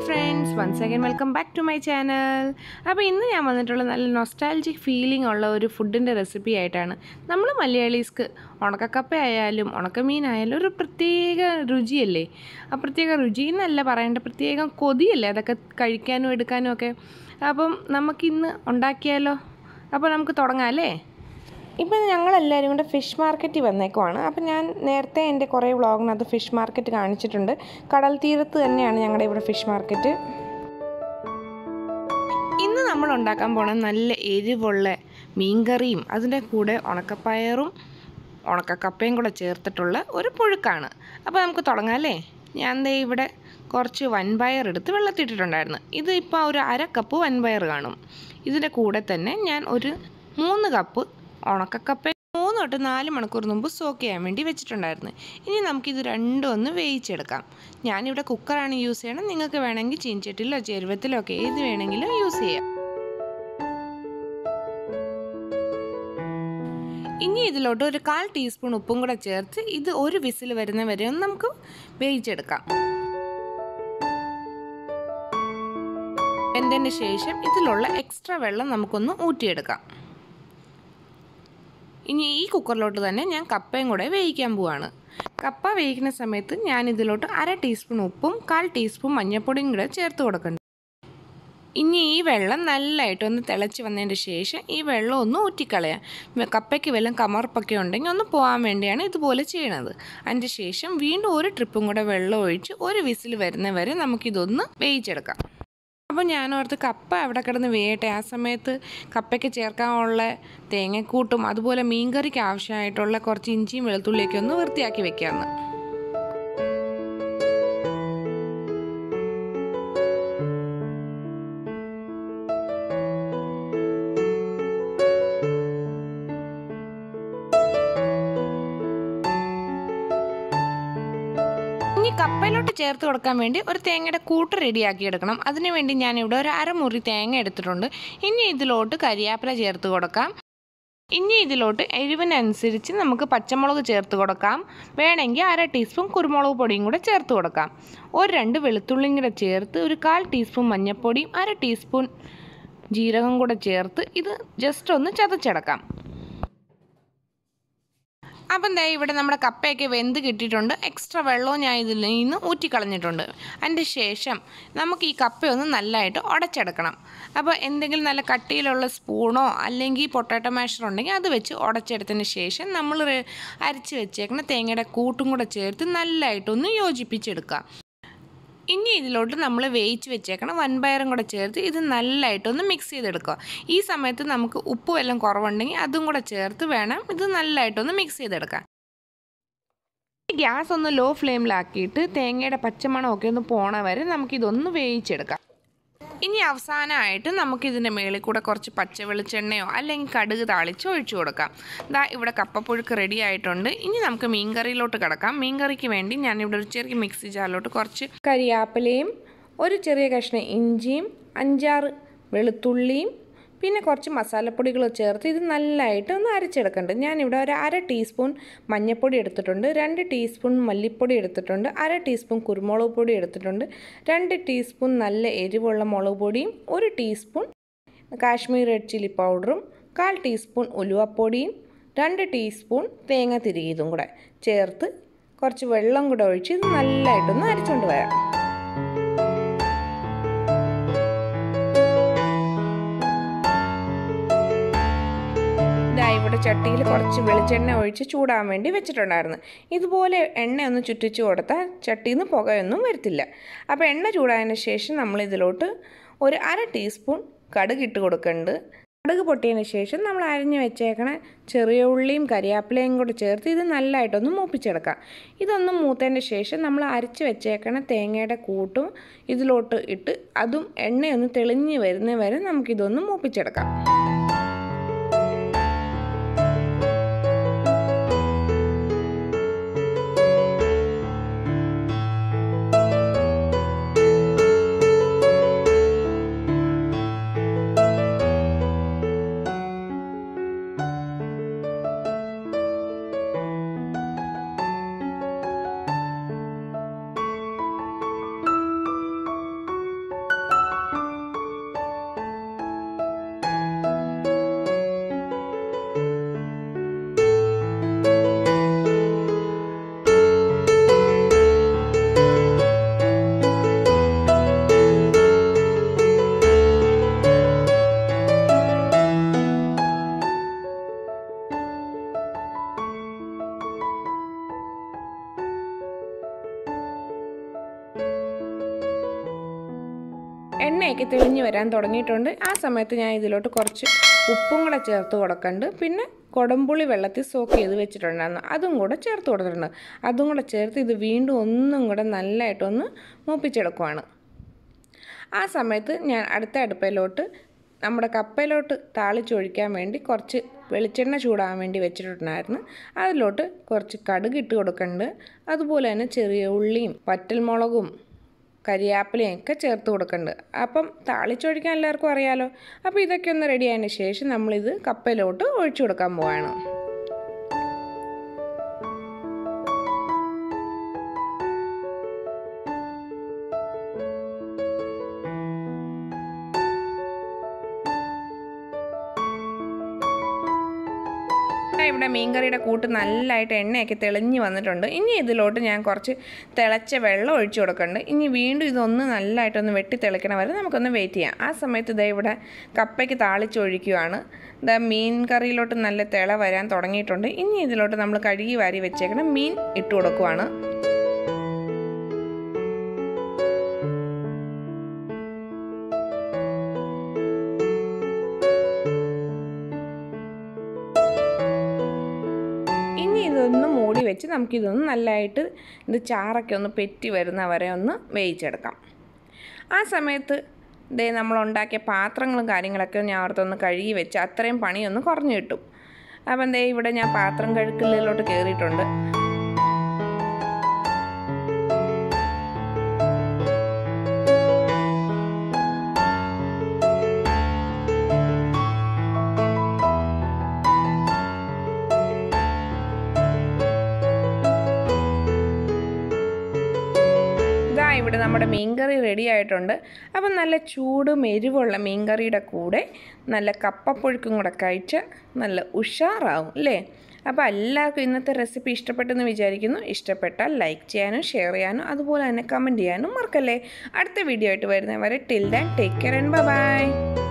friends once again welcome back to my channel അപ്പോൾ ഇന്ന് ഞാൻ വന്നിട്ടുള്ള നല്ല നൊസ്റ്റാലജിക് ഫീലിംഗ് ഉള്ള ഒരു ഫുഡിൻ്റെ റെസിപ്പി ആയിട്ടാണ് നമ്മൾ മലയാളീസ്ക്ക് ഉണക്കക്കപ്പ ആയാലും ഉണക്കമീനായാലും ഒരു പ്രത്യേക രുചിയല്ലേ ആ പ്രത്യേക രുചി എന്നല്ല പറയേണ്ട പ്രത്യേകം കൊതിയല്ലേ അതൊക്കെ കഴിക്കാനും എടുക്കാനും ഒക്കെ അപ്പം നമുക്കിന്ന് ഉണ്ടാക്കിയാലോ അപ്പോൾ നമുക്ക് തുടങ്ങാം അല്ലേ ഇപ്പം ഞങ്ങളെല്ലാവരും കൂടെ ഫിഷ് മാർക്കറ്റിൽ വന്നേക്കുവാണ് അപ്പം ഞാൻ നേരത്തെ എൻ്റെ കുറേ വ്ളോഗിനകത്ത് ഫിഷ് മാർക്കറ്റ് കാണിച്ചിട്ടുണ്ട് കടൽ തീരത്ത് തന്നെയാണ് ഞങ്ങളുടെ ഇവിടെ ഫിഷ് മാർക്കറ്റ് ഇന്ന് നമ്മൾ ഉണ്ടാക്കാൻ പോണ നല്ല എരിവുള്ള മീൻകറിയും അതിൻ്റെ കൂടെ ഉണക്കപ്പയറും ഉണക്കക്കപ്പയും കൂടെ ചേർത്തിട്ടുള്ള ഒരു പുഴുക്കാണ് അപ്പോൾ നമുക്ക് തുടങ്ങാം അല്ലേ ഞാൻ ദേ ഇവിടെ കുറച്ച് വൻപയർ എടുത്ത് വെള്ളത്തിട്ടിട്ടുണ്ടായിരുന്നു ഇത് ഇപ്പോൾ ഒരു അര കപ്പ് വൻപയർ കാണും ഇതിൻ്റെ കൂടെ തന്നെ ഞാൻ ഒരു മൂന്ന് കപ്പ് ഉണക്കക്കപ്പ മൂന്ന് തൊട്ട് നാല് മണിക്കൂർ മുമ്പ് സോക്ക് ചെയ്യാൻ വേണ്ടി വെച്ചിട്ടുണ്ടായിരുന്നു ഇനി നമുക്കിത് രണ്ടും ഒന്ന് വേവിച്ചെടുക്കാം ഞാനിവിടെ കുക്കറാണ് യൂസ് ചെയ്യണം നിങ്ങൾക്ക് വേണമെങ്കിൽ ചീൻചട്ടിലോ ചെരുവത്തിലോ ഒക്കെ ഏത് വേണമെങ്കിലും യൂസ് ചെയ്യാം ഇനി ഇതിലോട്ട് ഒരു കാൽ ടീസ്പൂൺ ഉപ്പും കൂടെ ചേർത്ത് ഇത് ഒരു വിസിൽ വരുന്ന വരെ ഒന്ന് നമുക്ക് വേവിച്ചെടുക്കാം വെന്തതിന് ശേഷം ഇതിലുള്ള എക്സ്ട്രാ വെള്ളം നമുക്കൊന്ന് ഊറ്റിയെടുക്കാം ഇനി ഈ കുക്കറിലോട്ട് തന്നെ ഞാൻ കപ്പയും കൂടെ വേവിക്കാൻ പോവാണ് കപ്പ വേവിക്കുന്ന സമയത്ത് ഞാൻ ഇതിലോട്ട് അര ടീസ്പൂൺ ഉപ്പും കാൽ ടീസ്പൂൺ മഞ്ഞൾപ്പൊടിയും കൂടെ ചേർത്ത് കൊടുക്കുന്നുണ്ട് ഇനി ഈ വെള്ളം നല്ലതായിട്ട് ഒന്ന് തിളച്ച് വന്നതിന് ശേഷം ഈ വെള്ളം ഒന്ന് ഊറ്റിക്കളയാം കപ്പയ്ക്ക് വല്ലതും കമർപ്പൊക്കെ ഉണ്ടെങ്കിൽ ഒന്ന് പോകാൻ വേണ്ടിയാണ് ഇതുപോലെ ചെയ്യണത് അതിൻ്റെ ശേഷം വീണ്ടും ഒരു ട്രിപ്പും കൂടെ വെള്ളം ഒഴിച്ച് ഒരു വിസിൽ വരുന്ന വരെ നമുക്കിതൊന്ന് വേവിച്ചെടുക്കാം അപ്പോൾ ഞാൻ ഓർത്ത് കപ്പ അവിടെ കിടന്ന് വേയട്ടെ ആ സമയത്ത് കപ്പയ്ക്ക് ചേർക്കാനുള്ള തേങ്ങക്കൂട്ടും അതുപോലെ മീൻകറിക്ക് ആവശ്യമായിട്ടുള്ള കുറച്ച് ഇഞ്ചിയും വെളുത്തുള്ളിയൊക്കെ ഒന്ന് വൃത്തിയാക്കി വെക്കാമെന്ന് ഇനി കപ്പയിലോട്ട് ചേർത്ത് കൊടുക്കാൻ വേണ്ടി ഒരു തേങ്ങയുടെ കൂട്ട് റെഡിയാക്കി എടുക്കണം അതിനു വേണ്ടി ഞാൻ ഇവിടെ ഒരു അരമുറി തേങ്ങ എടുത്തിട്ടുണ്ട് ഇനി ഇതിലോട്ട് കരിയാപ്പില ചേർത്ത് കൊടുക്കാം ഇനി ഇതിലോട്ട് എരിവിനനുസരിച്ച് നമുക്ക് പച്ചമുളക് ചേർത്ത് കൊടുക്കാം വേണമെങ്കിൽ അര ടീസ്പൂൺ കുരുമുളക് പൊടിയും കൂടെ ചേർത്ത് കൊടുക്കാം ഒരു രണ്ട് വെളുത്തുള്ളിയും കൂടെ ചേർത്ത് ഒരു കാൽ ടീസ്പൂൺ മഞ്ഞൾപ്പൊടിയും അര ടീസ്പൂൺ ജീരകം കൂടെ ചേർത്ത് ഇത് ജസ്റ്റ് ഒന്ന് ചതച്ചെടുക്കാം അപ്പം ദേ ഇവിടെ നമ്മുടെ കപ്പയൊക്കെ വെന്ത് കിട്ടിയിട്ടുണ്ട് എക്സ്ട്രാ വെള്ളവും ഞാൻ ഇതിൽ നിന്ന് ഊറ്റിക്കളഞ്ഞിട്ടുണ്ട് അതിൻ്റെ ശേഷം നമുക്ക് ഈ കപ്പയൊന്ന് നല്ലതായിട്ട് ഉടച്ചെടുക്കണം അപ്പോൾ എന്തെങ്കിലും നല്ല കട്ടിയിലുള്ള സ്പൂണോ അല്ലെങ്കിൽ പൊട്ടാറ്റോ മാഷർ ഉണ്ടെങ്കിൽ അത് വെച്ച് ഉടച്ചെടുത്തതിന് ശേഷം നമ്മൾ അരച്ച് വെച്ചേക്കുന്ന തേങ്ങയുടെ കൂട്ടും കൂടെ ചേർത്ത് നല്ലതായിട്ടൊന്ന് യോജിപ്പിച്ചെടുക്കുക ഇനി ഇതിലോട്ട് നമ്മൾ വേവിച്ച് വെച്ചേക്കണം വൻപയറും കൂടെ ചേർത്ത് ഇത് നല്ലതായിട്ടൊന്ന് മിക്സ് ചെയ്തെടുക്കുക ഈ സമയത്ത് നമുക്ക് ഉപ്പ് വല്ലതും കുറവുണ്ടെങ്കിൽ അതും കൂടെ ചേർത്ത് വേണം ഇത് നല്ലതായിട്ടൊന്ന് മിക്സ് ചെയ്തെടുക്കാൻ ഗ്യാസ് ഒന്ന് ലോ ഫ്ലെയിമിലാക്കിയിട്ട് തേങ്ങയുടെ പച്ചമണമൊക്കെ ഒന്ന് പോണ വരെ നമുക്കിതൊന്ന് വേവിച്ചെടുക്കാം ഇനി അവസാനമായിട്ട് നമുക്കിതിൻ്റെ മേളിൽ കൂടെ കുറച്ച് പച്ച വെളിച്ചെണ്ണയോ അല്ലെങ്കിൽ കടുക് താളിച്ചോ ഒഴിച്ചു കൊടുക്കാം ദാ ഇവിടെ കപ്പപ്പുഴുക്ക് റെഡി ആയിട്ടുണ്ട് ഇനി നമുക്ക് മീൻകറിയിലോട്ട് കിടക്കാം മീൻകറിക്ക് വേണ്ടി ഞാനിവിടെ ഒരു ചെറിയ മിക്സി ജാറിലോട്ട് കുറച്ച് കരിയാപ്പിലയും ഒരു ചെറിയ കഷ്ണം ഇഞ്ചിയും അഞ്ചാറ് വെളുത്തുള്ളിയും പിന്നെ കുറച്ച് മസാലപ്പൊടികൾ ചേർത്ത് ഇത് നല്ലതായിട്ട് ഒന്ന് അരച്ചെടുക്കുന്നുണ്ട് ഞാനിവിടെ ഒരു അര ടീസ്പൂൺ മഞ്ഞൾപ്പൊടി എടുത്തിട്ടുണ്ട് രണ്ട് ടീസ്പൂൺ മല്ലിപ്പൊടി എടുത്തിട്ടുണ്ട് അര ടീസ്പൂൺ കുരുമുളക് പൊടി എടുത്തിട്ടുണ്ട് രണ്ട് ടീസ്പൂൺ നല്ല എരിവുള്ള മുളക് പൊടിയും ഒരു ടീസ്പൂൺ കാശ്മീർ റെഡ് ചില്ലി പൗഡറും കാൽ ടീസ്പൂൺ ഉലുവപ്പൊടിയും രണ്ട് ടീസ്പൂൺ തേങ്ങ തിരികിയതും കൂടെ ചേർത്ത് കുറച്ച് വെള്ളം കൂടെ ഒഴിച്ച് ഇത് നല്ലതായിട്ടൊന്ന് അരച്ചുകൊണ്ട് വരാം ഇതാ ഇവിടെ ചട്ടിയിൽ കുറച്ച് വെളിച്ചെണ്ണ ഒഴിച്ച് ചൂടാൻ വേണ്ടി വെച്ചിട്ടുണ്ടായിരുന്നു ഇതുപോലെ എണ്ണ ഒന്ന് ചുറ്റിച്ച് കൊടുത്താൽ ചട്ടിയിൽ നിന്ന് പുകയൊന്നും വരത്തില്ല അപ്പോൾ എണ്ണ ചൂടായതിന് ശേഷം നമ്മൾ ഇതിലോട്ട് ഒരു അര ടീസ്പൂൺ കടുക് ഇട്ട് കൊടുക്കുന്നുണ്ട് കടുക് പൊട്ടിയതിന് ശേഷം നമ്മൾ അരിഞ്ഞ് വെച്ചേക്കണ ചെറിയ ഉള്ളിയും കരിയാപ്പിലയും കൂടെ ചേർത്ത് ഇത് നല്ലതായിട്ടൊന്ന് മൂപ്പിച്ചെടുക്കാം ഇതൊന്ന് മൂത്തതിന് ശേഷം നമ്മൾ അരച്ച് വെച്ചേക്കണ തേങ്ങയുടെ കൂട്ടും ഇതിലോട്ട് ഇട്ട് അതും എണ്ണയൊന്ന് തെളിഞ്ഞ് വരുന്ന വരെ നമുക്കിതൊന്ന് മൂപ്പിച്ചെടുക്കാം എണ്ണയൊക്കെ തെളിഞ്ഞ് വരാൻ തുടങ്ങിയിട്ടുണ്ട് ആ സമയത്ത് ഞാൻ ഇതിലോട്ട് കുറച്ച് ഉപ്പും കൂടെ ചേർത്ത് കൊടുക്കുന്നുണ്ട് പിന്നെ കുടംപുളി വെള്ളത്തിൽ സോക്ക് ചെയ്ത് വെച്ചിട്ടുണ്ടായിരുന്നു അതും കൂടെ ചേർത്ത് കൊടുത്തിട്ടുണ്ട് അതും കൂടെ ചേർത്ത് ഇത് വീണ്ടും ഒന്നും കൂടെ നല്ലതായിട്ടൊന്ന് മൂപ്പിച്ചെടുക്കുവാണ് ആ സമയത്ത് ഞാൻ അടുത്ത അടുപ്പയിലോട്ട് നമ്മുടെ കപ്പയിലോട്ട് താളിച്ചൊഴിക്കാൻ വേണ്ടി കുറച്ച് വെളിച്ചെണ്ണ ചൂടാകാൻ വേണ്ടി വെച്ചിട്ടുണ്ടായിരുന്നു അതിലോട്ട് കുറച്ച് കടുക് ഇട്ട് കൊടുക്കുന്നുണ്ട് അതുപോലെ തന്നെ ചെറിയ ഉള്ളിയും വറ്റൽമുളകും കരിയാപ്പിലയും ഒക്കെ ചേർത്ത് കൊടുക്കുന്നുണ്ട് അപ്പം താളിച്ചൊഴിക്കാൻ എല്ലാവർക്കും അറിയാലോ അപ്പോൾ ഇതൊക്കെ ഒന്ന് റെഡി ആയതിന് ശേഷം നമ്മളിത് കപ്പയിലോട്ട് ഒഴിച്ചു കൊടുക്കാൻ പോവാണ് ഇവിടെ മീൻകറിയുടെ കൂട്ട് നല്ലതായിട്ട് എണ്ണയൊക്കെ തെളിഞ്ഞ് വന്നിട്ടുണ്ട് ഇനി ഇതിലോട്ട് ഞാൻ കുറച്ച് തിളച്ച വെള്ളം ഒഴിച്ചു കൊടുക്കുന്നുണ്ട് ഇനി വീണ്ടും ഇതൊന്ന് നല്ലതായിട്ടൊന്ന് വെട്ടി തിളയ്ക്കണ വരെ നമുക്കൊന്ന് വെയിറ്റ് ചെയ്യാം ആ സമയത്ത് ഇതാ ഇവിടെ കപ്പയ്ക്ക് താളിച്ചൊഴിക്കുകയാണ് ഇതാ മീൻ കറിയിലോട്ട് നല്ല തിള വരാൻ തുടങ്ങിയിട്ടുണ്ട് ഇനി ഇതിലോട്ട് നമ്മൾ കഴുകി വാരി വെച്ചേക്കണം മീൻ ഇട്ട് കൊടുക്കുവാണ് ഇനി ഇതൊന്ന് മൂടി വെച്ച് നമുക്കിതൊന്ന് നല്ലതായിട്ട് ഇത് ചാറൊക്കെ ഒന്ന് പെറ്റി വരുന്ന വരെ ഒന്ന് വേവിച്ചെടുക്കാം ആ സമയത്ത് ദേ നമ്മൾ ഉണ്ടാക്കിയ പാത്രങ്ങളും കാര്യങ്ങളൊക്കെ ഞാൻ ഓർത്തൊന്ന് കഴുകി വെച്ച് അത്രയും പണിയൊന്ന് കുറഞ്ഞു കിട്ടും അപ്പം ദേ ഇവിടെ ഞാൻ പാത്രം കഴുക്കലിലോട്ട് കയറിയിട്ടുണ്ട് ഇതാ ഇവിടെ നമ്മുടെ മീൻകറി റെഡി ആയിട്ടുണ്ട് അപ്പം നല്ല ചൂടും എരിവുള്ള മീൻകറിയുടെ കൂടെ നല്ല കപ്പപ്പുഴുക്കും കൂടെ കഴിച്ച് നല്ല ഉഷാറാവും അല്ലേ അപ്പോൾ എല്ലാവർക്കും ഇന്നത്തെ റെസിപ്പി ഇഷ്ടപ്പെട്ടെന്ന് വിചാരിക്കുന്നു ഇഷ്ടപ്പെട്ടാൽ ലൈക്ക് ചെയ്യാനും ഷെയർ ചെയ്യാനും അതുപോലെ തന്നെ കമൻറ്റ് ചെയ്യാനും മറക്കല്ലേ അടുത്ത വീഡിയോ ആയിട്ട് വരുന്നവരെ till then take care and by